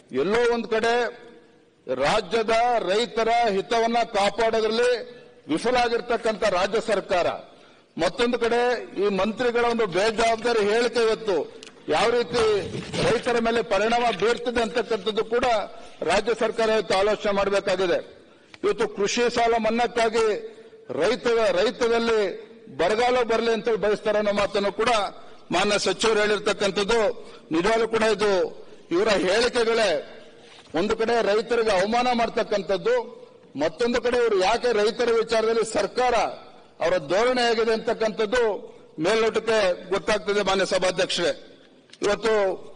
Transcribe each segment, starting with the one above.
ಎಲ್ಲೋ ಒಂದು ಕಡೆ ರಾಜ್ಯದ ರೈತರ ಹಿತವನ್ನ ಕಾಪಾಡೋದ್ರಲ್ಲಿ ವಿಫಲ ಆಗಿರ್ತಕ್ಕಂಥ ರಾಜ್ಯ ಸರ್ಕಾರ ಮತ್ತೊಂದು ಕಡೆ ಈ ಮಂತ್ರಿಗಳ ಒಂದು ಬೇಜವಾಬ್ದಾರಿ ಹೇಳಿಕೆ ಇವತ್ತು ಯಾವ ರೀತಿ ರೈತರ ಮೇಲೆ ಪರಿಣಾಮ ಬೀರ್ತಿದೆ ಅಂತಕ್ಕಂಥದ್ದು ಕೂಡ ರಾಜ್ಯ ಸರ್ಕಾರ ಇವತ್ತು ಆಲೋಚನೆ ಮಾಡಬೇಕಾಗಿದೆ ಇವತ್ತು ಕೃಷಿ ಸಾಲ ಮನ್ನಾಕ್ಕಾಗಿ ರೈತ ರೈತದಲ್ಲಿ ಬರಗಾಲ ಬರಲಿ ಅಂತ ಹೇಳಿ ಬಯಸ್ತಾರೆ ಅನ್ನೋ ಮಾತನ್ನು ಕೂಡ ಮಾನ್ಯ ಸಚಿವರು ಹೇಳಿರ್ತಕ್ಕಂಥದ್ದು ನಿಜವಾಗ್ಲೂ ಕೂಡ ಇದು ಇವರ ಹೇಳಿಕೆಗಳೇ ಒಂದು ಕಡೆ ರೈತರಿಗೆ ಅವಮಾನ ಮಾಡ್ತಕ್ಕಂಥದ್ದು ಮತ್ತೊಂದು ಕಡೆ ಇವರು ಯಾಕೆ ರೈತರ ವಿಚಾರದಲ್ಲಿ ಸರ್ಕಾರ ಅವರ ಧೋರಣೆ ಆಗಿದೆ ಅಂತಕ್ಕಂಥದ್ದು ಮೇಲ್ನೋಟಕ್ಕೆ ಗೊತ್ತಾಗ್ತದೆ ಮಾನ್ಯ ಸಭಾಧ್ಯಕ್ಷರೇ ಇವತ್ತು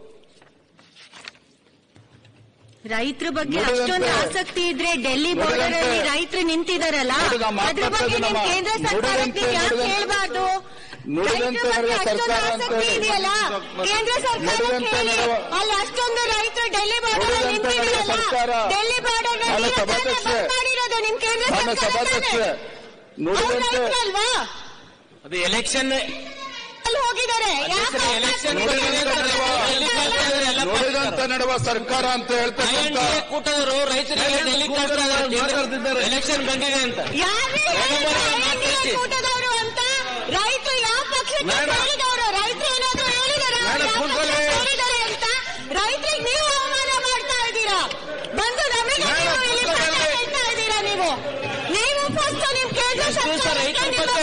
ರೈತರ ಬಗ್ಗೆ ನುಡಿದಂತೆ- ಅಷ್ಟೊಂದು ಆಸಕ್ತಿ ಇದ್ರೆ ಡೆಲ್ಲಿ ಬಾರ್ಡರ್ ಅಲ್ಲಿ ನುಡಿದಂತೆ- ರೈತರು ನಿಂತಿದಾರಲ್ಲ ನೋಡಿ, ನಾವು ಅದ್ರ ಬಗ್ಗೆ ಮಾತಾಡ್ತಾ ನಿಮ್ ಇದ್ದೀವಿ ಕೇಂದ್ರ ನಮ್ಮ- ಸರ್ಕಾರಕ್ಕೆ ನುಡಿದಂತೆ- ಯಾಕೆ ನುಡಿದಂತೆ- ಹೇಳ್ಬಾರ್ದು ನುಡಿದಂತೆ ರೈತರ ಬಗ್ಗೆ ನಡೆದ ಅಷ್ಟೊಂದು ಸರ್ಕಾರ ಅಂತ ಆಸಕ್ತಿ ಹೇಳಿ- ಇದೆಯಲ್ಲ ಕೇಂದ್ರ ಸರ್ಕಾರ ನುಡಿದಂತೆ ಹೇಳಿ ನಡೆವ- ಅಲ್ಲಿ ಅಷ್ಟೊಂದು ರೈತರು ಡೆಲ್ಲಿ ಬಾರ್ಡರ್ ಅಲ್ಲಿ ನುಡಿದಂತೆ ನಡೆದ ನಿಂತಿದಾರಲ್ಲ ಸರ್ಕಾರ ಡೆಲ್ಲಿ ಬಾರ್ಡರ್ ಮಾನ್ಯ ಸಭಾಧ್ಯಕ್ಷರೇ, ಮಾಡಿರೋದು ನಿಮ್ ಕೇಂದ್ರ ಮಾನ್ಯ ಸರ್ಕಾರ ಸಭಾಧ್ಯಕ್ಷರೇ ನುಡಿದಂತೆ ಅಲ್ವಾ ಅದು ಎಲೆಕ್ಷನ್ ಅಲ್ಲಿ ಹೋಗಿದ್ದಾರೆ ಯಾಕೆ ಎಲೆಕ್ಷನ್ ನುಡಿದಂತೆ ನಡೆವ ಸರ್ಕಾರ ಅಂತ ಹೇಳ್ತಕ್ಕಂಥ ಕೂಟದವರು ರೈತರಿಗೆ ಡೆಲ್ಲಿ ಎಲೆಕ್ಷನ್ ಬಂದಿದೆ ಅಂತ ಯಾರೇ ಹೇಳಿದ್ರು ಕೂಟದವರು ಅಂತ ರೈತರು ಯಾವ ಪಕ್ಷಕ್ಕೆ ಸೇರಿದವರು ರೈತರು ಏನಾದ್ರು ಹೇಳಿದಾರ ಹೇಳಿದ್ದಾರೆ ಅಂತ ರೈತರಿಗೆ ನೀವು ಅವಮಾನ ಮಾಡ್ತಾ ಇದ್ದೀರಾ ಬಂದು ನಮಗೆ ನೀವು ಇಲ್ಲಿ ಪಾಠ ಹೇಳ್ತಾ ಇದ್ದೀರಾ ನೀವು ನೀವು ಫಸ್ಟ್ ನಿಮ್ ಕೇಂದ್ರ ಸರ್ಕಾರಕ್ಕೆ ನಿಮ್ಮ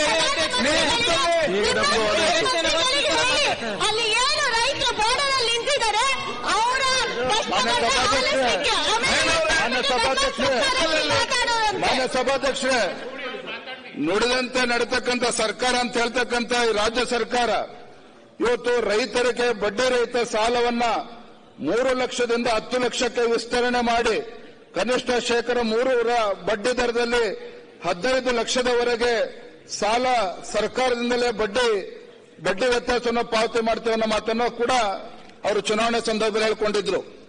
ಪ್ರಧಾನಮಂತ್ರಿಗಳಿಗೆ ಹೇಳಿ, ಅಲ್ಲಿ ಏನು ರೈತರು ಬೋರ್ಡರ್ ಅಲ್ಲಿ ನಿಂತಿದ್ದಾರೆ ಅವರ ಮಾನ್ಯ ಸಭಾಧ್ಯಕ್ಷರೇ, ಮಾನ್ಯ ಸಭಾಧ್ಯಕ್ಷರೇ, ಮಾತಾಡೋರಂತೆ ಮಾನ್ಯ ಸಭಾಧ್ಯಕ್ಷರೇ ನುಡಿದಂತೆ ನಡೀತಕ್ಕಂಥ ಸರ್ಕಾರ ಅಂತ ಹೇಳ್ತಕ್ಕಂಥ ಈ ರಾಜ್ಯ ಸರ್ಕಾರ ಇವತ್ತು ರೈತರಿಗೆ ಬಡ್ಡಿ ರಹಿತ ಸಾಲವನ್ನ ಮೂರು ಲಕ್ಷದಿಂದ ಹತ್ತು ಲಕ್ಷಕ್ಕೆ ವಿಸ್ತರಣೆ ಮಾಡಿ ಕನಿಷ್ಠ ಶೇಕಡ ಮೂರರ ಬಡ್ಡಿ ದರದಲ್ಲಿ ಹದಿನೈದು ಲಕ್ಷದವರೆಗೆ ಸಾಲ ಸರ್ಕಾರದಿಂದಲೇ ಬಡ್ಡಿ ಬಡ್ಡಿ ವ್ಯತ್ಯಾಸವನ್ನು ಪಾವತಿ ಮಾಡ್ತೇವೆ ಅನ್ನೋ ಮಾತನ್ನು ಕೂಡ ಅವರು ಚುನಾವಣೆ ಸಂದರ್ಭದಲ್ಲಿ ಹೇಳ್ಕೊಂಡಿದ್ರು